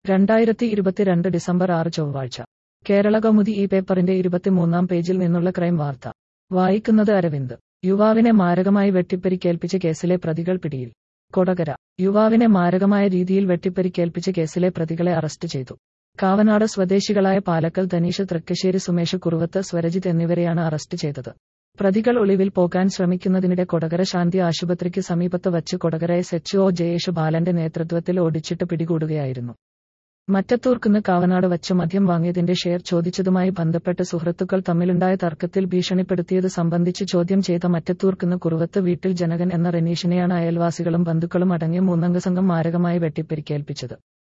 രണ്ടായിരത്തി ഇരുപത്തിരണ്ട് ഡിസംബർ ആറ് ചൊവ്വാഴ്ച കേരള കൗമുദി ഈ പേപ്പറിന്റെ ഇരുപത്തിമൂന്നാം പേജിൽ നിന്നുള്ള ക്രൈം വാർത്ത വായിക്കുന്നത് അരവിന്ദ് യുവാവിനെ മാരകമായി വെട്ടിപ്പരിക്കേൽപ്പിച്ച കേസിലെ പ്രതികൾ പിടിയിൽ കൊടകര യുവാവിനെ മാരകമായ രീതിയിൽ വെട്ടിപ്പരിക്കേൽപ്പിച്ച കേസിലെ പ്രതികളെ അറസ്റ്റ് ചെയ്തു കാവനാട് സ്വദേശികളായ പാലക്കൽ ധനീഷ് തൃക്കശ്ശേരി സുമേഷ് കുറുവത്ത് സ്വരജിത്ത് എന്നിവരെയാണ് അറസ്റ്റ് ചെയ്തത് പ്രതികൾ ഒളിവിൽ പോകാൻ ശ്രമിക്കുന്നതിനിടെ കൊടകര ശാന്തി ആശുപത്രിക്ക് സമീപത്ത് വച്ച് Kodakara S H O Jayesh ബാലന്റെ നേതൃത്വത്തിൽ ഓടിച്ചിട്ട് പിടികൂടുകയായിരുന്നു മറ്റത്തൂർക്കുന്ന് കാവനാട് വച്ച് മദ്യം വാങ്ങിയതിന്റെ ഷെയർ ചോദിച്ചതുമായി ബന്ധപ്പെട്ട് സുഹൃത്തുക്കൾ തമ്മിലുണ്ടായ തർക്കത്തിൽ ഭീഷണിപ്പെടുത്തിയത് സംബന്ധിച്ച് ചോദ്യം ചെയ്ത മറ്റത്തൂർക്കുന്ന് കുറുവത്ത് വീട്ടിൽ ജനകൻ എന്ന റെനീഷിനെയാണ് അയൽവാസികളും ബന്ധുക്കളും അടങ്ങിയ മൂന്നംഗ സംഘം മാരകമായി വെട്ടിപ്പരിക്കേൽപ്പിച്ചത്